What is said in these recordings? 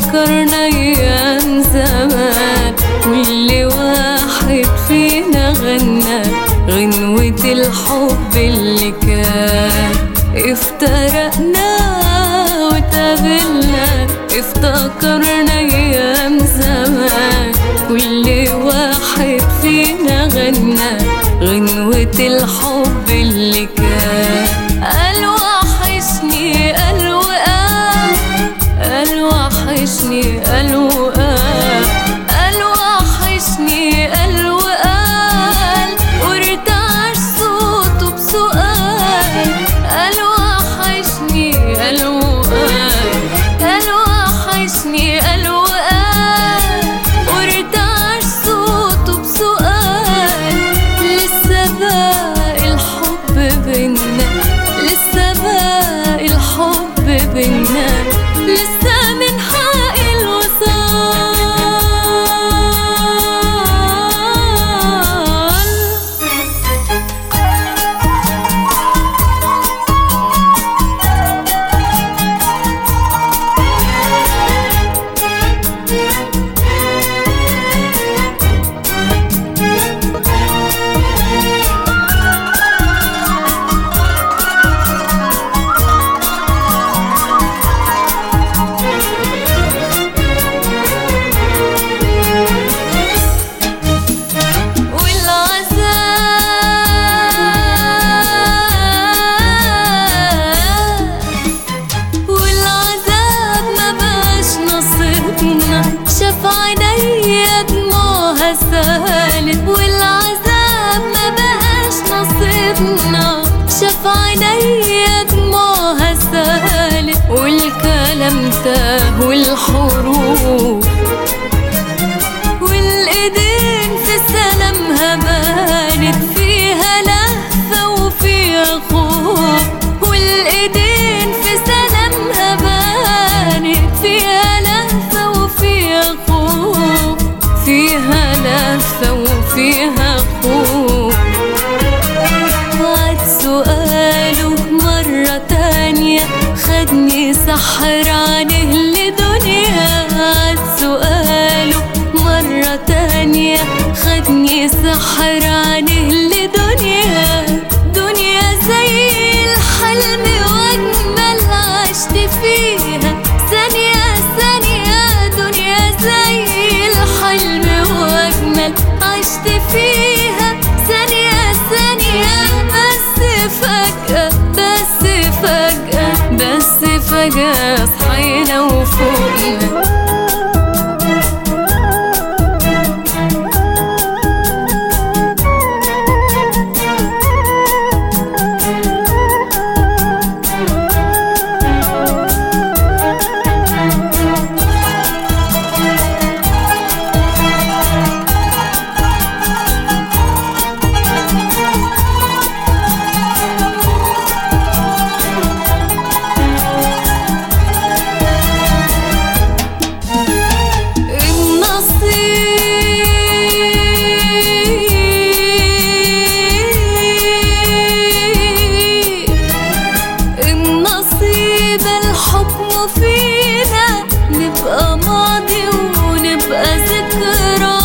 افتكرنا ايام زمان كل واحد فينا غنى غنوة الحب اللي كان افترقنا وتقابلنا افتكرنا ايام زمان كل واحد فينا غنى غنوة الحب اللي كان قال وحشني قال وقال قال وحشني قال وقال قال وحشني قال وقال وارتعش صوته بسؤال قال وحشني قال وقال قال وحشني قال وقال وارتعش صوته بسؤال لسه باقي الحب بينا لسه باقي الحب بينا لسه من حق الوصال والعذاب والعذاب ما بقاش نصيبنا شاف عينيا دموعها سالت والعذاب ما بقاش نصيبنا شاف عينيا دموعها سالت والكلام تاه والحروف والايدين في سلامها بانت فيها لهفة وفيها خوف والايدين في سلامها بانت فيها لهفة وفيها خوف فيها لهفة وفيها خوف عاد سؤاله مرة تانية خدني سحر عنه لدنيا عاد سؤاله مرة تانية خدني سحر عنه لدنيا دنيا زي الحلم واجمل عشت فيها ثانية ثانية دنيا زي الحلم واجمل عشت فيها ثانية ثانية بس فجأة بس فجأة بس فجأة صحينا وفوقنا النصيب النصيب الحكم فينا نبقى ماضي ونبقى ذكرى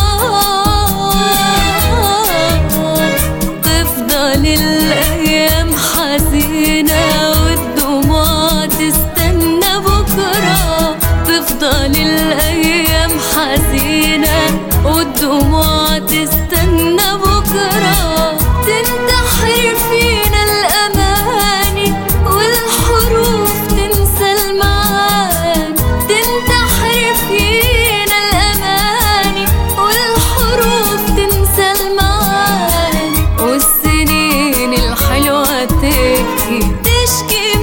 تفضل الأيام حزينة والدموع تستنى بكرة تفضل الأيام حزينة والدموع تستنى بكرة تنتحر فينا الأماني والحروف تنسى المعاني تنتحر فينا الأماني والحروف تنسى المعاني والسنين الحلوة تبكي تشكي